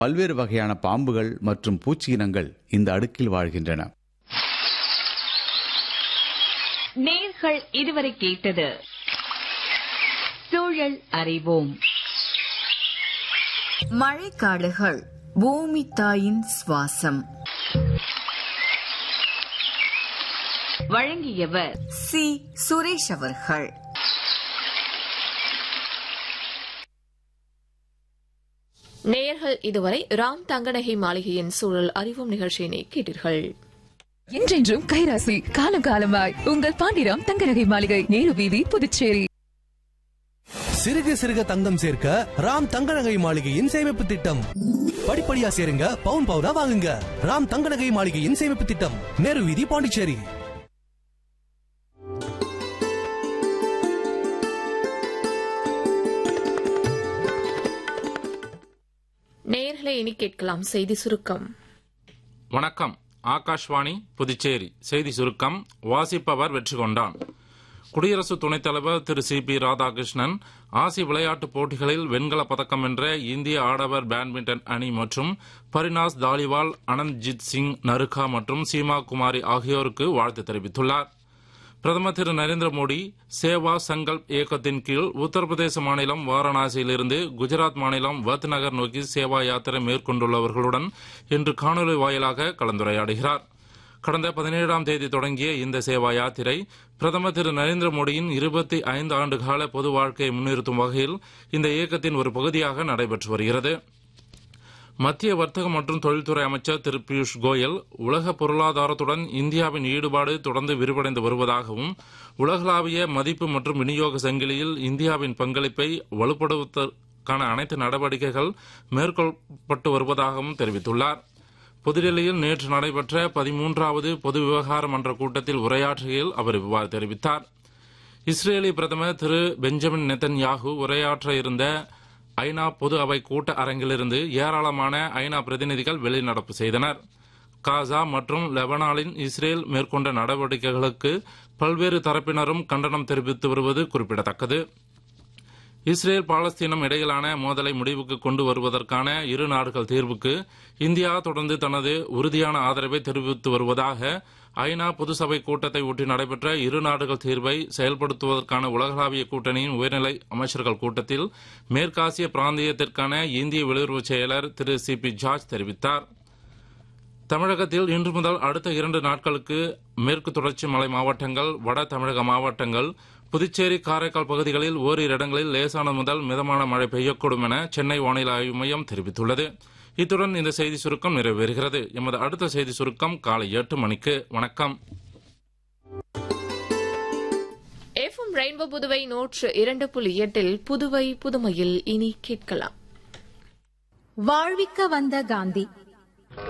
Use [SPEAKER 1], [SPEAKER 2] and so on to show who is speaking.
[SPEAKER 1] பல்வேறு வகையான பாம்புகள் மற்றும் பூச்சி இனங்கள் இந்த அடுக்கில் வாழ்கின்றன
[SPEAKER 2] நேர்கள் இதுவரை கேட்டது சூழல் அறிவோம்
[SPEAKER 3] மழைக்காடுகள் பூமி தாயின் சுவாசம்
[SPEAKER 2] வழங்கியவர்
[SPEAKER 3] சி சுரேஷ் அவர்கள்
[SPEAKER 4] நேயர்கள் இதுவரை ராம் தங்கநகை மாளிகையின் சூழல் அறிவும் நிகழ்ச்சியினை கேட்டீர்கள்
[SPEAKER 5] என்றென்றும் கைராசி காலம் காலமாய் உங்கள் பாண்டிராம் தங்கநகை மாளிகை நேரு வீதி புதுச்சேரி
[SPEAKER 6] சிறுக சிறுக தங்கம் சேர்க்க ராம் தங்க நகை மாளிகையின் சேமிப்பு திட்டம் படிப்படியா சேருங்க பவுன் பவுனா வாங்குங்க ராம் தங்க நகை மாளிகையின் சேமிப்பு திட்டம் நேரு வீதி பாண்டிச்சேரி
[SPEAKER 4] நேயர்களை இனி கேட்கலாம் செய்தி சுருக்கம்
[SPEAKER 7] வணக்கம் ஆகாஷ்வாணி புதுச்சேரி செய்தி சுருக்கம் வாசிப்பவர் வெற்றி கொண்டான் குடியரசு துணைத் தலைவர் திரு சி பி ராதாகிருஷ்ணன் ஆசிய விளையாட்டுப் போட்டிகளில் வெண்கலப் பதக்கம் வென்ற இந்திய ஆடவர் பேட்மிண்டன் அணி மற்றும் பரினாஸ் தாலிவால் அனந்த்ஜித் சிங் நருகா மற்றும் சீமா குமாரி ஆகியோருக்கு வாழ்த்து தெரிவித்துள்ளார் பிரதமர் திரு நரேந்திர மோடி சேவா சங்கல்ப் இயக்கத்தின் கீழ் உத்தரப்பிரதேச மாநிலம் வாரணாசியிலிருந்து குஜராத் மாநிலம் வத் நகர் நோக்கி சேவா யாத்திரை மேற்கொண்டுள்ளவர்களுடன் இன்று காணொலி வாயிலாக கலந்துரையாடுகிறார் கடந்த பதினேழாம் தேதி தொடங்கிய இந்த சேவா யாத்திரை பிரதமர் திரு நரேந்திர மோடியின் இருபத்தி ஐந்து ஆண்டு கால பொது வாழ்க்கையை முன்னிறுத்தும் வகையில் இந்த இயக்கத்தின் ஒரு பகுதியாக நடைபெற்று வருகிறது மத்திய வர்த்தக மற்றும் தொழில்துறை அமைச்சர் திரு பியூஷ் கோயல் உலக பொருளாதாரத்துடன் இந்தியாவின் ஈடுபாடு தொடர்ந்து விரிவடைந்து வருவதாகவும் உலகளாவிய மதிப்பு மற்றும் விநியோக சங்கிலியில் இந்தியாவின் பங்களிப்பை வலுப்படுத்துவதற்கான அனைத்து நடவடிக்கைகள் மேற்கொள்ளப்பட்டு வருவதாகவும் தெரிவித்துள்ளார் புதுடெல்லியில் நேற்று நடைபெற்ற பதிமூன்றாவது பொது விவகார மன்ற கூட்டத்தில் உரையாற்றுகையில் அவர் இவ்வாறு தெரிவித்தார் இஸ்ரேலி பிரதமர் திரு பெஞ்சமின் நெத்தன்யாகு உரையாற்ற இருந்த ஐநா பொது அவை கூட்ட அரங்கிலிருந்து ஏராளமான ஐநா பிரதிநிதிகள் வெளிநடப்பு செய்தனர் காசா மற்றும் லெபனானின் இஸ்ரேல் மேற்கொண்ட நடவடிக்கைகளுக்கு பல்வேறு தரப்பினரும் கண்டனம் தெரிவித்து வருவது குறிப்பிடத்தக்கது இஸ்ரேல் பாலஸ்தீனம் இடையிலான மோதலை முடிவுக்கு கொண்டு வருவதற்கான இரு நாடுகள் தீர்வுக்கு இந்தியா தொடர்ந்து தனது உறுதியான ஆதரவை தெரிவித்து வருவதாக ஐநா பொதுசபை கூட்டத்தை ஒட்டி நடைபெற்ற இரு நாடுகள் தீர்வை செயல்படுத்துவதற்கான உலகளாவிய கூட்டணியின் உயர்நிலை அமைச்சர்கள் கூட்டத்தில் மேற்காசிய பிராந்தியத்திற்கான இந்திய வெளியுறவு செயலர் திரு சி பி ஜார்ஜ் தெரிவித்தார் தமிழகத்தில் இன்று முதல் அடுத்த இரண்டு நாட்களுக்கு மேற்கு தொடர்ச்சி மலை மாவட்டங்கள் வட தமிழக மாவட்டங்கள் புதுச்சேரி காரைக்கால் பகுதிகளில் ஓரிரு இடங்களில் லேசான முதல் மிதமான மழை பெய்யக்கூடும் என சென்னை வானிலை ஆய்வு மையம் தெரிவித்துள்ளது இத்துடன் இந்த செய்தி சுருக்கம் நிறைவேறுகிறது எமது அடுத்த செய்தி சுருக்கம் காலை எட்டு மணிக்கு வணக்கம்
[SPEAKER 4] எஃப்எம் ரெயின்போ புதுவை நூற்று இரண்டு புள்ளி எட்டில் புதுவை புதுமையில் இனி கேட்கலாம்
[SPEAKER 8] வாழ்விக்க வந்த காந்தி